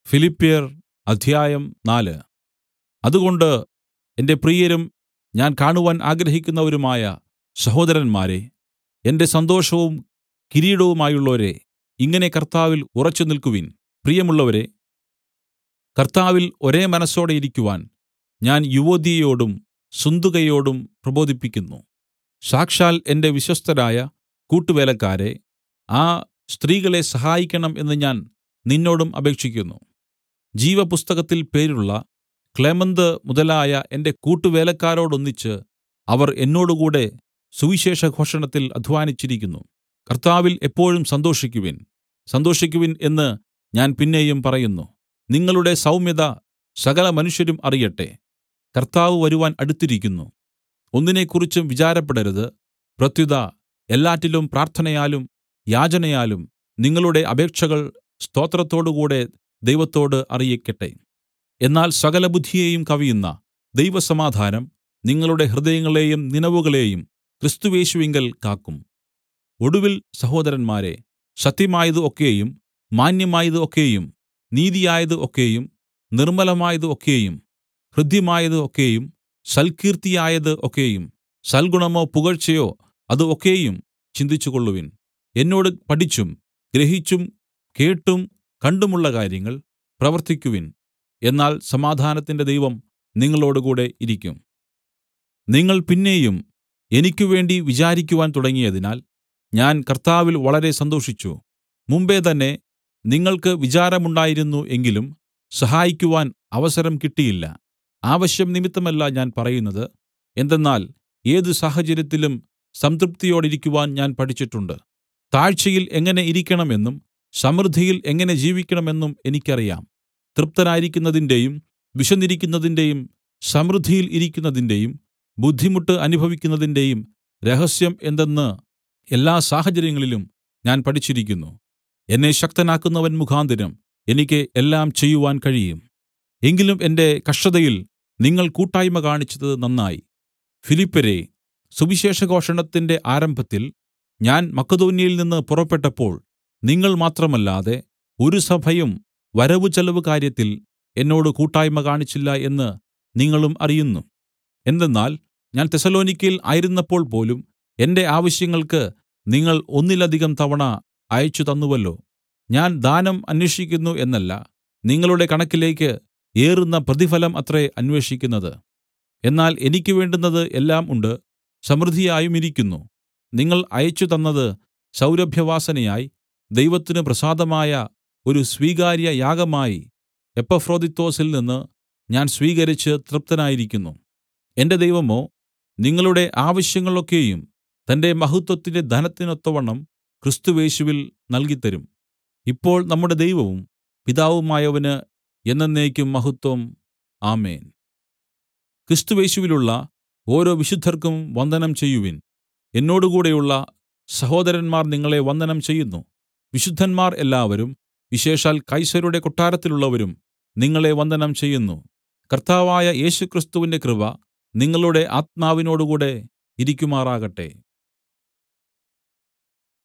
ഫിലിപ്പ്യർ അധ്യായം നാല് അതുകൊണ്ട് എന്റെ പ്രിയരും ഞാൻ കാണുവാൻ ആഗ്രഹിക്കുന്നവരുമായ സഹോദരന്മാരേ എന്റെ സന്തോഷവും കിരീടവുമായുള്ളോരേ ഇങ്ങനെ കർത്താവിൽ ഉറച്ചുനിൽക്കുവിൻ പ്രിയമുള്ളവരേ കർത്താവിൽ ഒരേ മനസ്സോടെ ഇരിക്കുവാൻ ഞാൻ യുവൊദ്യയോടും സുന്തുകയോടും പ്രബോധിപ്പിക്കുന്നു സാക്ഷാൽ എന്റെ വിശ്വസ്തരായ കൂട്ടുവേലക്കാരേ ആ സ്ത്രീകളെ സഹായിക്കണം എന്ന് ഞാൻ നിന്നോടും അപേക്ഷിക്കുന്നു ജീവപുസ്തകത്തിൽ പേരുള്ള ക്ലേമന്ത് മുതലായ എന്റെ കൂട്ടുവേലക്കാരോടൊന്നിച്ച് അവർ എന്നോടുകൂടെ സുവിശേഷഘോഷണത്തിൽ അദ്ധ്വാനിച്ചിരിക്കുന്നു കർത്താവിൽ എപ്പോഴും സന്തോഷിക്കുവിൻ സന്തോഷിക്കുവിൻ എന്ന് ഞാൻ പിന്നെയും പറയുന്നു നിങ്ങളുടെ സൗമ്യത സകല മനുഷ്യരും അറിയട്ടെ കർത്താവ് വരുവാൻ അടുത്തിരിക്കുന്നു ഒന്നിനെക്കുറിച്ചും വിചാരപ്പെടരുത് പ്രത്യുത എല്ലാറ്റിലും പ്രാർത്ഥനയാലും യാചനയാലും നിങ്ങളുടെ അപേക്ഷകൾ സ്തോത്രത്തോടുകൂടെ ദൈവത്തോട് അറിയിക്കട്ടെ എന്നാൽ സകലബുദ്ധിയെയും കവിയുന്ന ദൈവസമാധാനം നിങ്ങളുടെ ഹൃദയങ്ങളെയും നിനവുകളെയും ക്രിസ്തുയേശുവിങ്കൽ കാക്കും ഒടുവിൽ സഹോദരന്മാരേ സത്യമായത് ഒക്കെയും മാന്യമായത് ഒക്കെയും നീതിയായത് ഒക്കെയും നിർമ്മലമായത് ഒക്കെയും ഹൃദ്യമായത് ഒക്കെയും സൽകീർത്തിയായത് ഒക്കെയും സൽഗുണമോ പുകഴ്ചയോ അത് ഒക്കെയും ചിന്തിച്ചുകൊള്ളുവിൻ എന്നോട് പഠിച്ചും ഗ്രഹിച്ചും കേട്ടും കണ്ടുമുള്ള കാര്യങ്ങൾ പ്രവർത്തിക്കുവിൻ എന്നാൽ സമാധാനത്തിന്റെ ദൈവം നിങ്ങളോടുകൂടെ ഇരിക്കും നിങ്ങൾ പിന്നെയും എനിക്കുവേണ്ടി വിചാരിക്കുവാൻ തുടങ്ങിയതിനാൽ ഞാൻ കർത്താവിൽ വളരെ സന്തോഷിച്ചു മുമ്പെ തന്നെ നിങ്ങൾക്ക് വിചാരമുണ്ടായിരുന്നു എങ്കിലും സഹായിക്കുവാൻ അവസരം കിട്ടിയില്ല ആവശ്യം നിമിത്തമല്ല ഞാൻ പറയുന്നത് എന്തെന്നാൽ ഏത് സാഹചര്യത്തിലും സംതൃപ്തിയോടിരിക്കുവാൻ ഞാൻ പഠിച്ചിട്ടുണ്ട് താഴ്ചയിൽ എങ്ങനെ ഇരിക്കണമെന്നും സമൃദ്ധിയിൽ എങ്ങനെ ജീവിക്കണമെന്നും എനിക്കറിയാം തൃപ്തനായിരിക്കുന്നതിന്റെയും വിശന്നിരിക്കുന്നതിന്റെയും സമൃദ്ധിയിൽ ഇരിക്കുന്നതിന്റെയും ബുദ്ധിമുട്ട് അനുഭവിക്കുന്നതിന്റെയും രഹസ്യം എന്തെന്ന് എല്ലാ സാഹചര്യങ്ങളിലും ഞാൻ പഠിച്ചിരിക്കുന്നു എന്നെ ശക്തനാക്കുന്നവൻ മുഖാന്തരം എനിക്ക് എല്ലാം ചെയ്യുവാൻ കഴിയും എങ്കിലും എന്റെ കഷ്ടതയിൽ നിങ്ങൾ കൂട്ടായ്മ കാണിച്ചത് നന്നായി ഫിലിപ്പ്യരേ സുവിശേഷഘോഷണത്തിന്റെ ആരംഭത്തിൽ ഞാൻ മക്കെദോന്യയിൽ നിന്ന് പുറപ്പെട്ടപ്പോൾ നിങ്ങൾ മാത്രമല്ലാതെ ഒരു സഭയും വരവ് ചെലവ് കാര്യത്തിൽ എന്നോട് കൂട്ടായ്മ കാണിച്ചില്ല എന്ന് നിങ്ങളും അറിയുന്നു എന്തെന്നാൽ ഞാൻ തെസ്സലോനിക്യയിൽ ആയിരുന്നപ്പോൾ പോലും എന്റെ ആവശ്യങ്ങൾക്ക് നിങ്ങൾ ഒന്നിലധികം തവണ അയച്ചു തന്നുവല്ലോ ഞാൻ ദാനം അന്വേഷിക്കുന്നു എന്നല്ല നിങ്ങളുടെ കണക്കിലേക്ക് ഏറുന്ന പ്രതിഫലം അത്രേ അന്വേഷിക്കുന്നത് എന്നാൽ എനിക്ക് വേണ്ടുന്നത് എല്ലാം ഉണ്ട് സമൃദ്ധിയായുമിരിക്കുന്നു നിങ്ങൾ അയച്ചു തന്നത് സൗരഭ്യവാസനയായി ദൈവത്തിന് പ്രസാദമായ ഒരു സ്വീകാര്യ യാഗമായി എപ്പഫ്രൊദിത്തൊസിൽ നിന്ന് ഞാൻ സ്വീകരിച്ച് തൃപ്തനായിരിക്കുന്നു എന്റെ ദൈവമോ നിങ്ങളുടെ ആവശ്യങ്ങളൊക്കെയും തന്റെ മഹത്വത്തിന്റെ ധനത്തിനൊത്തവണ്ണം ക്രിസ്തുവേശുവിൽ നൽകിത്തരും ഇപ്പോൾ നമ്മുടെ ദൈവവും പിതാവുമായവന് എന്നേക്കും മഹത്വം ആമേൻ ക്രിസ്തുവേശുവിലുള്ള ഓരോ വിശുദ്ധർക്കും വന്ദനം ചെയ്യുവിൻ എന്നോടുകൂടെയുള്ള സഹോദരന്മാർ നിങ്ങളെ വന്ദനം ചെയ്യുന്നു വിശുദ്ധന്മാർ എല്ലാവരും വിശേഷാൽ കൈസരുടെ കൊട്ടാരത്തിലുള്ളവരും നിങ്ങളെ വന്ദനം ചെയ്യുന്നു കർത്താവായ യേശുക്രിസ്തുവിന്റെ കൃപ നിങ്ങളുടെ ആത്മാവിനോടുകൂടെ ഇരിക്കുമാറാകട്ടെ